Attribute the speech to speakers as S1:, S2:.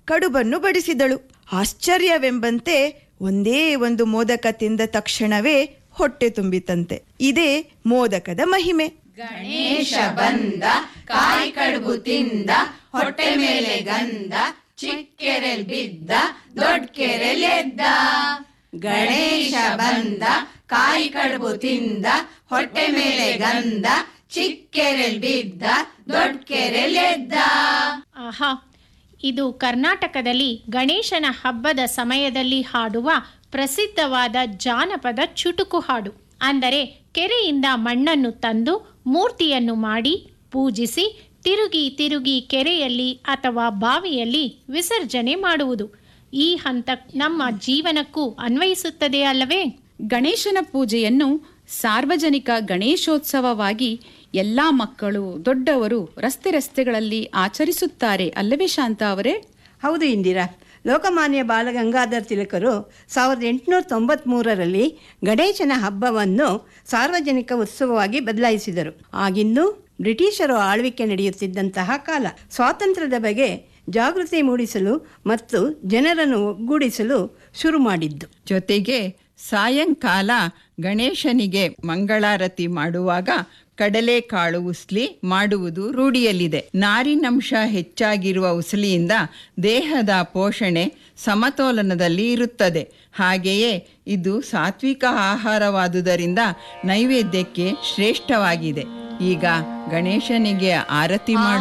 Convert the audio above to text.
S1: ಕಡುಬನ್ನು ಬಡಿಸಿದಳು ಆಶ್ಚರ್ಯವೆಂಬಂತೆ ಒಂದೇ ಒಂದು ಮೋದಕ ತಿಂದ ತಕ್ಷಣವೇ ಹೊಟ್ಟೆ ತುಂಬಿತಂತೆ ಇದೇ ಮೋದಕದ ಮಹಿಮೆ
S2: ಗಣೇಶ ಬಂದ ಕಾಯಿ ಕಡುಬು ತಿಂದ ಹೊಟ್ಟೆ ಮೇಲೆ ಗಂಧ ಚಿಕ್ಕೆರೆಲ್ ಬಿದ್ದ ದೊಡ್ಡ ಕೆರೆಲ್ ಎದ್ದ ಗಣೇಶ ಬಂದ ಕಾಯಿ ಕಡುಬು ತಿಂದ ಹೊಟ್ಟೆ ಮೇಲೆ ಗಂಧ ಚಿಕ್ಕೆರೆಲ್ ಬಿದ್ದ ದೊಡ್ಡ ಕೆರೆಲ್ ಎದ್ದ
S3: ಆಹಾ ಇದು ಕರ್ನಾಟಕದಲ್ಲಿ ಗಣೇಶನ ಹಬ್ಬದ ಸಮಯದಲ್ಲಿ ಹಾಡುವ ಪ್ರಸಿದ್ಧವಾದ ಜಾನಪದ ಚುಟುಕು ಹಾಡು ಅಂದರೆ ಕೆರೆಯಿಂದ ಮಣ್ಣನ್ನು ತಂದು ಮೂರ್ತಿಯನ್ನು ಮಾಡಿ ಪೂಜಿಸಿ ತಿರುಗಿ ತಿರುಗಿ ಕೆರೆಯಲ್ಲಿ ಅಥವಾ ಬಾವಿಯಲ್ಲಿ ವಿಸರ್ಜನೆ ಮಾಡುವುದು ಈ ಹಂತ ನಮ್ಮ ಜೀವನಕ್ಕೂ ಅನ್ವಯಿಸುತ್ತದೆ ಅಲ್ಲವೇ
S4: ಗಣೇಶನ ಪೂಜೆಯನ್ನು ಸಾರ್ವಜನಿಕ ಗಣೇಶೋತ್ಸವವಾಗಿ ಎಲ್ಲ ಮಕ್ಕಳು ದೊಡ್ಡವರು ರಸ್ತೆ ರಸ್ತೆಗಳಲ್ಲಿ ಆಚರಿಸುತ್ತಾರೆ ಅಲ್ಲವೇ ಶಾಂತ ಅವರೇ
S5: ಹೌದು ಇಂದಿರಾ ಲೋಕಮಾನ್ಯ ಬಾಲಗಂಗಾಧರ್ ತಿಲಕರು ಸಾವಿರದ ಎಂಟುನೂರ ತೊಂಬತ್ಮೂರರಲ್ಲಿ ಗಣೇಶನ ಹಬ್ಬವನ್ನು ಸಾರ್ವಜನಿಕ ಉತ್ಸವವಾಗಿ ಬದಲಾಯಿಸಿದರು ಆಗಿನ್ನೂ ಬ್ರಿಟಿಷರು ಆಳ್ವಿಕೆ ನಡೆಯುತ್ತಿದ್ದಂತಹ ಕಾಲ ಸ್ವಾತಂತ್ರ್ಯದ ಬಗ್ಗೆ ಜಾಗೃತಿ ಮೂಡಿಸಲು ಮತ್ತು ಜನರನ್ನು ಒಗ್ಗೂಡಿಸಲು ಶುರು ಮಾಡಿದ್ದು
S6: ಜೊತೆಗೆ ಸಾಯಂಕಾಲ ಗಣೇಶನಿಗೆ ಮಂಗಳಾರತಿ ಮಾಡುವಾಗ ಕಡಲೆಕಾಳು ಉಸ್ಲಿ ಮಾಡುವುದು ರೂಢಿಯಲ್ಲಿದೆ ನಾರಿನಂಶ ಹೆಚ್ಚಾಗಿರುವ ಉಸಲಿಯಿಂದ ದೇಹದ ಪೋಷಣೆ ಸಮತೋಲನದಲ್ಲಿ ಇರುತ್ತದೆ ಹಾಗೆಯೇ ಇದು ಸಾತ್ವಿಕ ಆಹಾರವಾದುದರಿಂದ ನೈವೇದ್ಯಕ್ಕೆ ಶ್ರೇಷ್ಠವಾಗಿದೆ ಈಗ ಗಣೇಶನಿಗೆ ಆರತಿ ಮಾಡು